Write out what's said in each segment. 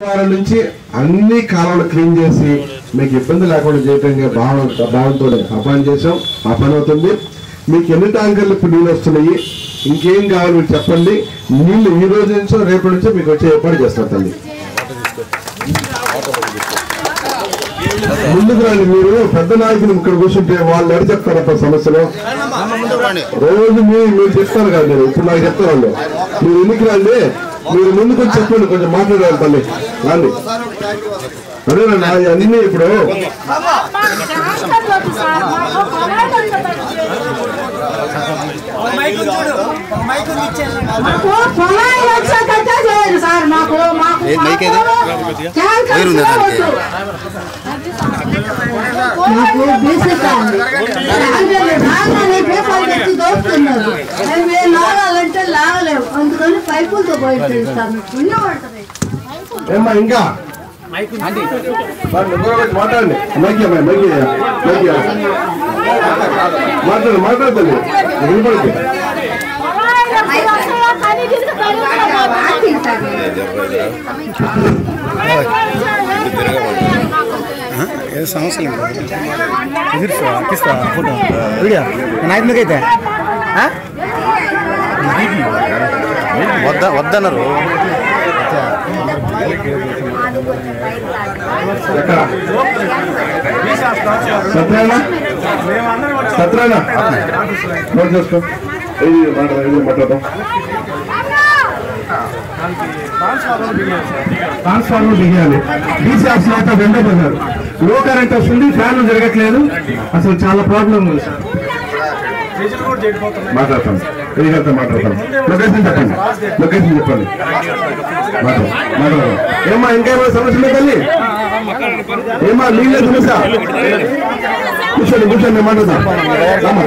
వారం నుంచి అన్ని కాలువలు క్లీన్ చేసి మీకు ఇబ్బంది లేకుండా చేయటంగా భావన భావంతో ఆ పని చేసాం ఆ పని అవుతుంది మీకు ఎన్ని ట్యాంకర్లు ఇప్పుడు నీళ్ళు వస్తున్నాయి ఇంకేం కావాలి మీరు చెప్పండి నీళ్లు ఈ రోజు నుంచో రేపటి నుంచో మీకు వచ్చే ఏర్పాటు చేస్తారు తల్లి ముందుకు రండి మీరు పెద్ద నాయకులు ఇక్కడ కూర్చుంటే వాళ్ళు ఎడ చెప్తారప్ప సమస్యలు రోజు మీ మీరు చెప్తారు కదా మీరు ఇప్పుడు నాకు చెప్తారు వాళ్ళు మీరు ఎన్నికి రండి మీరు ముందుకు వచ్చి చెప్పండి కొంచెం మాట్లాడాలి తల్లి రండి అదేనండి అన్ని ఇప్పుడు మాకు పొలాలు వచ్చాకంటే చేయరు సార్ మాకు మాకు మైక్ ఏది? ట్యాంకర్స్ వైర్ ఉందా దానికి? వద్దు. మాకు బీసెట్ ఉంది. ట్యాంకర్లు రాగానే పేపర్లు తెచ్చి దోస్తున్నారు అవి మేము లాగాలంటే లాగలేము అందుకని పైపులతో పోయి సార్ మీకు పుణ్యం పడుతుంది ఏమ్మా ఇంకా వాళ్ళు ఎవరో ఒకటి మాట్లాడండి మైకి అమ్మాయి మైకి మైకి మాట్లాడు మాట్లాడుతుంది వినపడుతుంది ఏదో సమస్య లేదు ఎదురు తీస్తా ఫోటో వీడియో నాయకు మీకైతే వద్ద వద్దన్నారు ఎక్కడ సత్యనా సత్యనా నోట్ చేసుకో ఇది మాట్లాడదాం ఇది మాట్లాడదాం ట్రాన్స్ఫార్మర్ బిగియాలి డీసీ ఆఫీస్ అయితే రెండో బజారు లో కరెంట్ వస్తుంది ఫ్యాన్లు జరగట్లేదు అసలు చాలా ప్రాబ్లం ఉంది సార్ మాట్లాడతాం ఎదిగంతా మాట్లాడతాం లొకేషన్ చెప్పండి లొకేషన్ చెప్పండి మాట్లాడు మాట్లాడదాం ఏమ్మా ఇంకేమైనా సమస్యలు తల్లి ఏమా నీళ్ళ సమస్య కూర్చోండి కూర్చోండి నేను మాట్లాడదాం రామ్మా.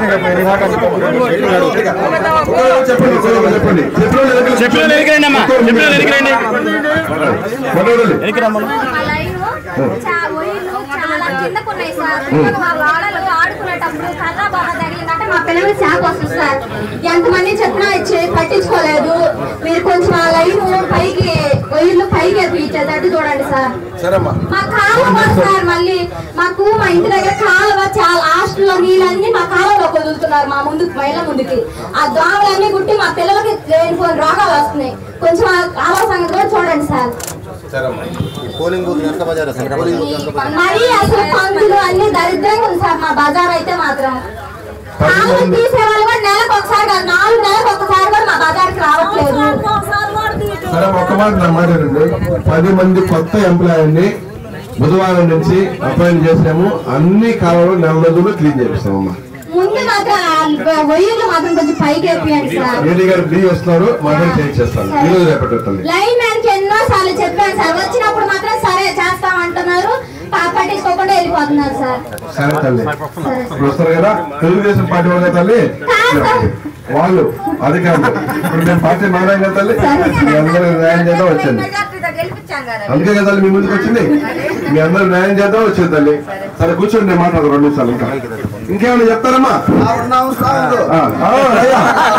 చెప్పండి చెప్పండి చెప్పండి చెప్పులు ఎదిగిరండి అమ్మా చెప్పులు ఎదిగిరండి మాట్లాడాలి మా లైన్ చా- ఒయిలు చాలా కిందకున్నాయి సార్ మా వాడలు ఆడుకునేటప్పుడు కర్ర బాగా తగిలిందంటే మా పిల్లలకి శాఖ వస్తుంది సార్ ఎంతమంది చెప్పినా ఇచ్చి పట్టించుకోలేదు మీరు కొంచెం ఆ లైన్ పైకి ఒయిలు పైకి ఎత్తిచ్చేటట్టు చూడండి సార్ సరేమ్మా మా కాలువ సార్ మళ్ళీ మాకు మా ఇంటి దగ్గర కాలువ చాలా హాస్టల్లో నీళ్ళన్నీ మా కాలువలో వదులుతున్నారు మా ముందుకు మహిళ ముందుకి ఆ దోమలన్నీ కుట్టి మా పిల్లలకి లేనిపోయిన రోగాలు వస్తున్నాయి కొంచెం ఆ కాలువ సంగతి కూడా చూడండి సార్ పోలింగ్ బూత్ ఎంత బజార్ అసలు పోలింగ్ బూత్ ఎంత బజార్ మరి అసలు పందులు అన్ని దరిద్రంగా ఉంది సార్ మా బజార్ అయితే మాత్రం కాలువ తీసే వాళ్ళు కూడా నెలకు ఒకసారి కాదు నాలుగు నెలలకు ఒకసారి కూడా మా బజార్కి రావట్లేదు సరే ఒక మాట నా మాట వినండి. పది మంది కొత్త ఎంప్లాయీని బుధవారం నుంచి అపాయింట్ చేసాము అన్ని కాలంలో నెల రోజులు క్లీన్ చేపిస్తామమ్మా ముందు మాత్రం ఆ ఒయ్యిలు మాత్రం కొంచెం పైకి ఎప్పియండి సార్ ఏడీ గారు బి వస్తున్నారు మాత్రం చేంజ్ చేస్తాను ఈ రోజు రేపటి లైన్ మ్యాన్ కి ఎన్నో సార్లు చెప్పాను సార్ వచ్చినప్పుడు మాత్రం సరే చేస్తాం అంటున్నారు పా- పట్టించుకోకుండా వెళ్ళిపోతున్నారు సార్ సరే తల్లి ఇప్పుడు వస్తారు కదా తెలుగుదేశం పార్టీ వాళ్ళు కదా తల్లి వాళ్ళు అధికారులు ఇప్పుడు మేము పార్టీ మారాం కదా తల్లి మీ అందరూ న్యాయం చేద్దాం వచ్చింది అందుకే కదా తల్లి మీ ముందుకు వచ్చింది మీ అందరూ న్యాయం చేద్దాం వచ్చింది తల్లి సరే కూర్చోండి నేను మాట్లాడదు రెండు నిమిషాలు ఇంకా ఇంకేమైనా చెప్తారమ్మా ఆ, ఆ, అయ్యా.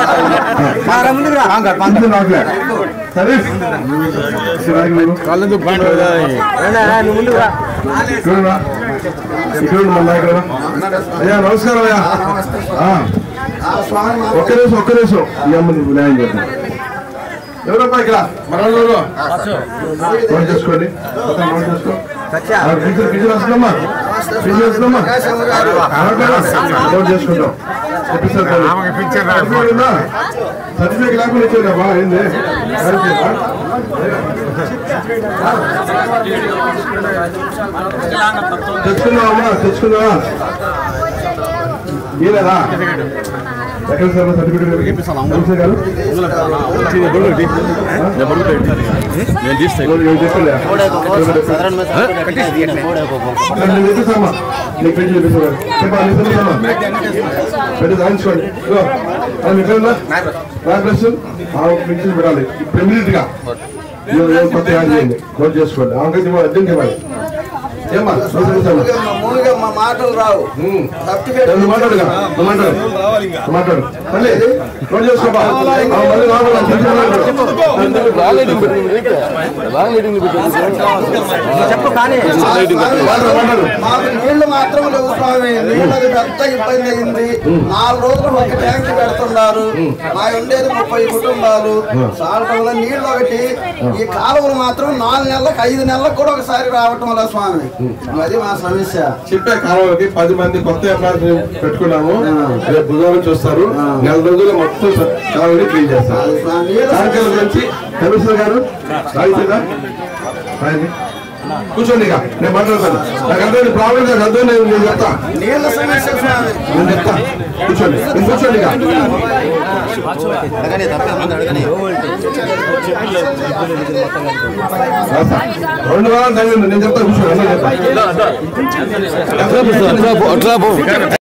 ముందు నాకులే. సరే శివాజీ గారు. చూడరా ఇక్కడ మన నాయకుడు అయ్యా నమస్కారం అయ్యా ఆ. ఒక్క నిమిషం ఒక్క నిమిషం ఈ అమ్మని న్యాయం చేద్దాం ఎవరమ్మా ఇక్కడ మనోళ్ళు నోట్ చేసుకోండి మొత్తం నోట్ చేసుకో ఆ, పిలిచి- పిలిచి వస్తుందమ్మా పిలిచి వస్తుందమ్మా నోట్ చేసుకుంటాం చెప్పిస్తారు సర్టిఫికేట్ ఉందా? సర్టిఫికేట్ లేకుండా ఇచ్చేదా బా ఏంది సర్టిఫికేట్ తెచ్చుకున్నావమ్మా తెచ్చుకున్నావా ఇలాదా ఎక్కడ సార్ సర్టిఫికేట్ నమస్తే గారు నేను తీస్తాను ఎవరు- ఎవరు చెప్పలే? సాధారణ మీద అక్కడ నేను తెప్పిస్తామా నీకు పెట్టి చూపిస్తాను చెప్పా నీకు తెలుసమ్మా పెట్టి దాయించుకోండి ఇదిగో, అది ఎక్కడ ఉందా నా డ్రెస్ పెన్షన్ పెట్టాలి ఇప్పుడు ఇమీడియట్ గా ఎవరు- ఎవరు కొత్త యాడ్ చేయండి నోట్ చేసుకోండి ఆమెకైతే ఇవ్వాలి అర్జెంట్ ఇవ్వాలి ఏమ్మా నోట్ చేసుకోమ్మా. మా మాటలు రావు ఉమ్. సర్టిఫికేట్ నువ్వు మాట్లాడుగా నువ్వు మాట్లాడు నువ్వు మాట్లాడు మళ్ళీ నోట్ చేసుకోపా ఆ, మళ్ళీ రావాలి చెప్పు కానీ మాట్లాడు మాట్లాడు మాకు నీళ్లు మాత్రం లేవు స్వామి నీళ్ళది పెద్ద ఇబ్బంది అయింది నాలుగు రోజులు ఒక ట్యాంక్ పెడుతున్నారు మా ఉండేది ముప్పై కుటుంబాలు చాలటం వల్ల నీళ్లు ఒకటి ఈ కాలువలు మాత్రం నాలుగు నెలలకు ఐదు నెలలకు కూడా ఒకసారి రావటం వల్ల స్వామి అది మా సమస్య చెప్పే కాలంలోకి పది మంది కొత్త ఎంప్లాయీస్ పెట్టుకున్నాము రేపు బుధవారం చూస్తారు నెల రోజులు మొత్తం కాలంలో క్లీన్ చేస్తారు అది స్వామి నీళ్ళ కార్యక్రమం గురించి కమిషనర్ గారు రాయితీరా రాయండి. కూర్చోండి ఇక నేను మాట్లాడతాను నాకు అర్థం ప్రాబ్లం నాకు అర్థం నేను నేను చెప్తా నీళ్ళ సమస్య స్వామి నేను చెప్తా కూర్చోండి నేను కూర్చోండి ఇక అడగని తప్పే ముందు అడగని రాస్తా. రెండు వారాలు తగ్గింది నేను చెప్తా కూర్చోండి అన్న చెప్తా అట్లా పో, అట్లా పో